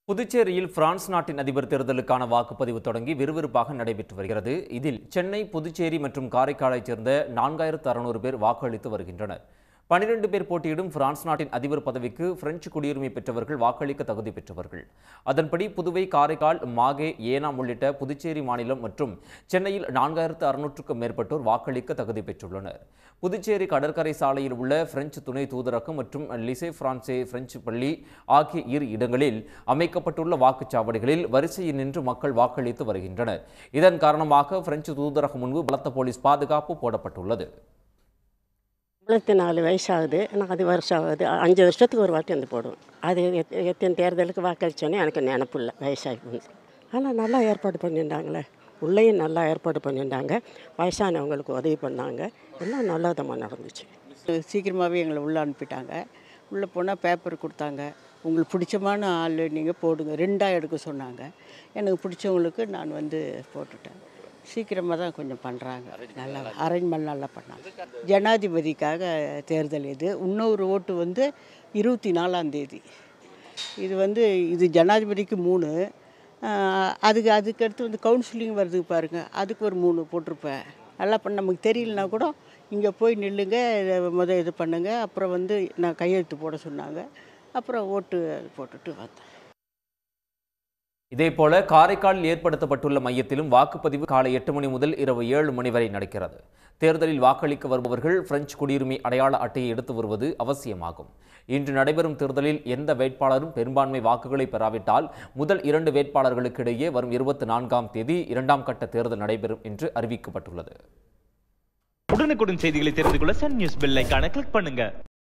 புதுச்சேரியில் பிரான்ஸ் நாட்டின் அதிபர் தேர்தலுக்கான வாக்குப்பதிவு தொடங்கி விறுவிறுப்பாக நடைபெற்று வருகிறது இதில் சென்னை புதுச்சேரி மற்றும் காரைக்காலைச் சேர்ந்த நான்காயிரத்து அறுநூறு பேர் வாக்களித்து வருகின்றனர் பனிரெண்டு பேர் போட்டியிடும் பிரான்ஸ் நாட்டின் அதிபர் பதவிக்கு பிரெஞ்சு குடியுரிமை பெற்றவர்கள் வாக்களிக்க தகுதி பெற்றவர்கள் அதன்படி புதுவை காரைக்கால் மாகே ஏனாம் உள்ளிட்ட புதுச்சேரி மாநிலம் மற்றும் சென்னையில் நான்காயிரத்து அறுநூற்றுக்கும் மேற்பட்டோர் வாக்களிக்க தகுதி பெற்றுள்ளனர் புதுச்சேரி கடற்கரை சாலையில் உள்ள பிரெஞ்சு துணை தூதரகம் மற்றும் லிசே பிரான்சே பிரெஞ்சு பள்ளி ஆகிய இரு இடங்களில் அமைக்கப்பட்டுள்ள வாக்குச்சாவடிகளில் வரிசையில் நின்று மக்கள் வாக்களித்து வருகின்றனர் இதன் காரணமாக பிரெஞ்சு தூதரகம் முன்பு பலத்த போலீஸ் பாதுகாப்பு போடப்பட்டுள்ளது ஐம்பத்தி நாலு வயசாகுது எனக்கு அது வருஷம் ஆகுது அஞ்சு வருஷத்துக்கு ஒரு வாட்டி வந்து போடுவேன் அது எத்- எத்தனை தேர்தலுக்கு வாக்களிச்சோன்னே எனக்கு நினப்பு இல்லை வயசாகி வந்து ஆனால் நல்லா ஏற்பாடு பண்ணியிருந்தாங்களே உள்ளேயும் நல்லா ஏற்பாடு பண்ணியிருந்தாங்க வயசானவங்களுக்கு உதவி பண்ணாங்க எல்லாம் நல்லதமாக நடந்துச்சு சீக்கிரமாகவே எங்களை உள்ளே அனுப்பிட்டாங்க உள்ளே போனால் பேப்பர் கொடுத்தாங்க உங்களுக்கு பிடிச்சமான ஆள் நீங்கள் போடுங்க ரெண்டாக எடுக்க சொன்னாங்க எனக்கு பிடிச்சவங்களுக்கு நான் வந்து போட்டுட்டேன் சீக்கிரமாக தான் கொஞ்சம் பண்ணுறாங்க நல்லா அரேஞ்ச்மெண்ட் நல்லா பண்ணாங்க ஜனாதிபதிக்காக தேர்தல் இது இன்னொரு ஓட்டு வந்து இருபத்தி நாலாம் தேதி இது வந்து இது ஜனாதிபதிக்கு மூணு ஆஹ் அதுக்கு அதுக்கடுத்து வந்து கவுன்சிலிங் வருது பாருங்க அதுக்கு ஒரு மூணு போட்டிருப்பேன் நல்லா பண்ண நமக்கு தெரியலனா கூட இங்கே போய் நில்லுங்க இதை முத இது பண்ணுங்க அப்புறம் வந்து நான் கையெழுத்து போட சொன்னாங்க அப்புறம் ஓட்டு போட்டுட்டு வந்தேன் இதேபோல காரைக்காலில் ஏற்படுத்தப்பட்டுள்ள மையத்திலும் வாக்குப்பதிவு காலை எட்டு மணி முதல் இரவு ஏழு மணி வரை நடக்கிறது தேர்தலில் வாக்களிக்க வருபவர்கள் பிரெஞ்சு குடியுரிமை அடையாள அட்டையை எடுத்து வருவது அவசியமாகும் இன்று நடைபெறும் தேர்தலில் எந்த வேட்பாளரும் பெரும்பான்மை வாக்குகளை பெறாவிட்டால் முதல் இரண்டு வேட்பாளர்களுக்கு இடையே வரும் இருபத்தி நான்காம் தேதி இரண்டாம் கட்ட தேர்தல் நடைபெறும் என்று அறிவிக்கப்பட்டுள்ளது உடனுக்குடன் செய்திகளை தெரிந்து கொள்ள சன் நியூஸ் பெல் ஐகானை கிளிக் பண்ணுங்க